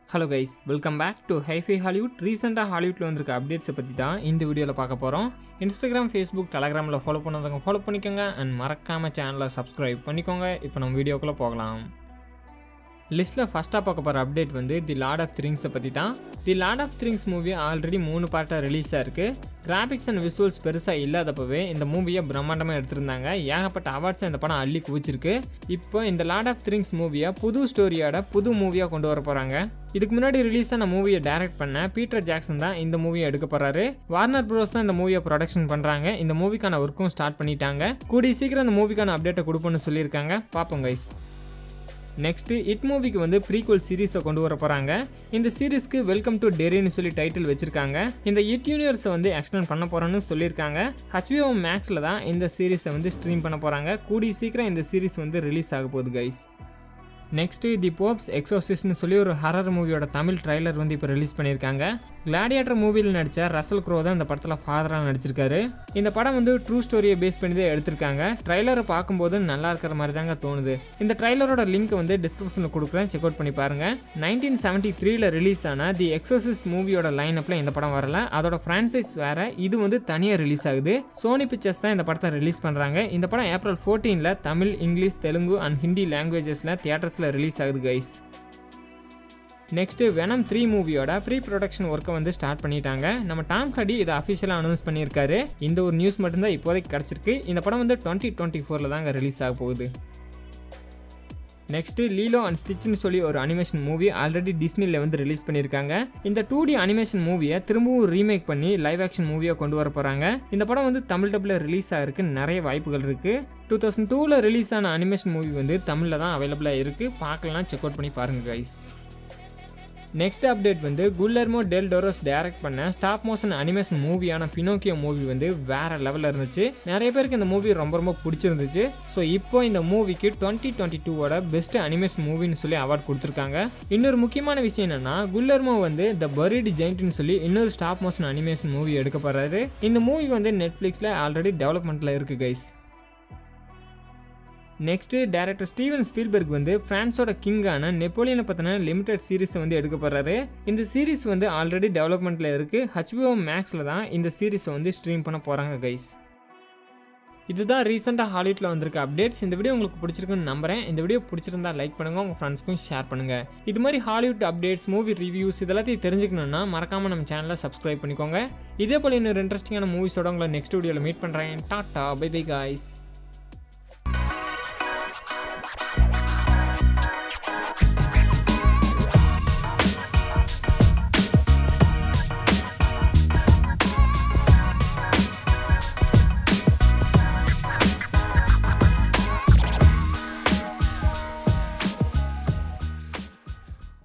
hello guys welcome back to hi fi Hollywood ரீசெண்டாக ஹாலிவுட்டில் வந்திருக்க அப்டேட்ஸை பற்றி தான் இந்த வீடியோவில் பார்க்க போகிறோம் இன்ஸ்டாகிராம் ஃபேஸ்புக் டெலகிராமில் ஃபாலோ பண்ணாதவங்க ஃபாலோ பண்ணிக்கோங்க அண்ட் மறக்காமல் சேனலை சப்ஸ்கிரைப் பண்ணிக்கோங்க இப்போ நம்ம வீடியோக்குள்ளே போகலாம் லிஸ்ட்டில் ஃபஸ்ட்டாக பார்க்க போகிற அப்டேட் வந்து தி லார்ட் ஆஃப் த்ரிங்ஸை பற்றி தான் the lord of the rings movie already மூணு பார்ட்டாக ரிலீஸ் ஆயிருக்கு கிராஃபிக்ஸ் அண்ட் விசுவல்ஸ் பெருசாக இல்லாதப்பவே இந்த மூவியை பிரம்மாண்டமாக எடுத்திருந்தாங்க ஏகப்பட்ட அவார்ட்ஸ் இந்த படம் அள்ளி குவிச்சிருக்கு இப்போ இந்த லார்ட் ஆஃப் த்ரிங்ஸ் மூவியை புது ஸ்டோரியோட புது மூவியாக கொண்டு வர போகிறாங்க இதுக்கு முன்னாடி ரிலீஸ் ஆன மூவியை டைரக்ட் பண்ண பீட்டர் ஜாக்சன் தான் இந்த மூவியை எடுக்க போறாரு வார்னர் ப்ரோஸ் தான் இந்த மூவியை ப்ரொடக்ஷன் பண்றாங்க இந்த மூவிக்கான ஒர்க்கும் ஸ்டார்ட் பண்ணிட்டாங்க கூடிய சீக்கிரம் இந்த மூவிக்கான அப்டேட்டை கொடுப்போம்னு சொல்லியிருக்காங்க பார்ப்போம் கைஸ் நெக்ஸ்ட் இட் மூவிக்கு வந்து ப்ரீக்வல் சீரிஸை கொண்டு வர போகிறாங்க இந்த சீரிஸ்க்கு வெல்கம் டு டெரின்னு சொல்லி டைட்டில் வச்சிருக்காங்க இந்த இட் யூனிவர்ஸை வந்து எக்ஸ்டெண்ட் பண்ண போகிறோன்னு சொல்லியிருக்காங்க ஹச்விஓ மேக்ஸில் தான் இந்த சீரிஸை வந்து ஸ்ட்ரீம் பண்ண போகிறாங்க கூடிய சீக்கிரம் இந்த சீரிஸ் வந்து ரிலீஸ் ஆக போகுது கைஸ் நெக்ஸ்ட்டு தி போப்ஸ் எக்ஸோசிஸ்ட்னு சொல்லி ஒரு ஹரர் மூவியோட தமிழ் ட்ரைலர் வந்து இப்போ ரிலீஸ் பண்ணியிருக்காங்க கிளாடியேட்டர் மூவியில் நடித்த ரசல் க்ரோ தான் இந்த படத்தில் ஃபாதராக நடிச்சிருக்காரு இந்த படம் வந்து ட்ரூ ஸ்டோரியை பேஸ் பண்ணி தான் எடுத்திருக்காங்க ட்ரைலரை பார்க்கும்போது நல்லா இருக்கிற மாதிரி தாங்க தோணுது இந்த ட்ரைலரோட லிங்க் வந்து டிஸ்கிரிப்ஷனில் கொடுக்குறேன் செக் அவுட் பண்ணி பாருங்க நைன்டீன் செவன்ட்டி த்ரீல ரிலீஸ் ஆன தி எக்ஸோசிஸ்ட் மூவியோட லைன் அப்பில் இந்த படம் வரல அதோட ஃப்ரான்சைஸ் வேற இது வந்து தனியாக ரிலீஸ் ஆகுது சோனி பிக்சர்ஸ் தான் இந்த படத்தை ரிலீஸ் பண்ணுறாங்க இந்த படம் ஏப்ரல் ஃபோர்டீனில் தமிழ் இங்கிலீஷ் தெலுங்கு அண்ட் ஹிந்தி லாங்குவேஜஸில் தியேட்டர்ஸில் ரிலீஸ் ஆகுது கைஸ் நெக்ஸ்ட்டு வெனம் த்ரீ மூவியோட ப்ரீ ப்ரொடக்ஷன் ஒர்க்கை வந்து ஸ்டார்ட் பண்ணிட்டாங்க நம்ம டாம் ஹடி இதை அஃபிஷியலாக அனௌன்ஸ் பண்ணியிருக்காரு இந்த ஒரு நியூஸ் மட்டும்தான் இப்போதைக்கு கிடச்சிருக்கு இந்த படம் வந்து டுவெண்ட்டி டுவெண்ட்டி ஃபோரில் தாங்க ரிலீஸ் ஆக போகுது நெக்ஸ்ட்டு லீலோ அண்ட் ஸ்டிச்னு சொல்லி ஒரு அனிமேஷன் மூவி ஆல்ரெடி டிஸ்னியில் வந்து ரிலீஸ் பண்ணியிருக்காங்க இந்த டூ டி அனிமேஷன் மூவியை திரும்பவும் ரீமேக் பண்ணி லைவ் ஆக்ஷன் மூவியாக கொண்டு வர போகிறாங்க இந்த படம் வந்து தமிழ் டப்பில் ரிலீஸ் ஆகிறதுக்கு நிறைய வாய்ப்புகள் இருக்குது டூ தௌசண்ட் டூவில் ரிலீஸ் ஆன அனிமேஷன் மூவி வந்து தமிழில் தான் அவைலபிளாக இருக்குது பார்க்கலாம் செக் அவுட் பண்ணி பாருங்கள் கைஸ் நெக்ஸ்ட் அப்டேட் வந்து குல்லர்மோ டெல் டோரோஸ் டைரக்ட் பண்ண ஸ்டாப் மோஷன் அனிமேஷன் மூவியான பினோக்கியோ மூவி வந்து வேற லெவலில் இருந்துச்சு நிறைய பேருக்கு இந்த மூவி ரொம்ப ரொம்ப பிடிச்சிருந்துச்சு ஸோ இப்போ இந்த மூவிக்கு டுவெண்ட்டி டுவெண்ட்டி டூவோட பெஸ்ட் அனிமேஷன் மூவின்னு சொல்லி அவார்ட் கொடுத்துருக்காங்க இன்னொரு முக்கியமான விஷயம் என்னன்னா குல்லர்மோ வந்து த பரிடி ஜெயிண்ட்னு சொல்லி இன்னொரு ஸ்டாப் மோஷன் அனிமேஷன் மூவி எடுக்க போறாரு இந்த மூவி வந்து நெட்ஃப்ளிக்ஸில் ஆல்ரெடி டெவலப்மெண்ட்டில் இருக்கு guys next director Steven Spielberg வந்து ஃப்ரான்ஸோட கிங்கான நெப்போலியனை பற்றின லிமிடெட் சீரிஸை வந்து எடுக்க போகிறாரு இந்த சீரிஸ் வந்து ஆல்ரெடி டெவலப்மெண்ட்டில் இருக்குது ஹச்பிஓ மேக்ஸில் தான் இந்த சீரிஸை வந்து ஸ்ட்ரீம் பண்ண போகிறாங்க கைஸ் இதுதான் ரீசெண்டாக ஹாலிவுட்டில் வந்திருக்க அப்டேட்ஸ் இந்த வீடியோ உங்களுக்கு பிடிச்சிருக்குன்னு நம்புறேன் இந்த வீடியோ பிடிச்சிருந்தா லைக் பண்ணுங்கள் உங்கள் ஃப்ரெண்ட்ஸ்க்கும் ஷேர் பண்ணுங்கள் இது மாதிரி ஹாலிவுட் அப்டேட்ஸ் மூவி ரிவ்யூஸ் இதெல்லாத்தையும் தெரிஞ்சுக்கணுன்னா மறக்காமல் நம்ம சேனலை சப்ஸ்கிரைப் பண்ணிக்கோங்க இதே போல் இன்னொரு இன்ட்ரெஸ்டிங்கான மூவிஸோட உங்களை நெக்ஸ்ட் வீடியோவில் மீட் பண்ணுறேன் டாட்டா பை பை காய்ஸ்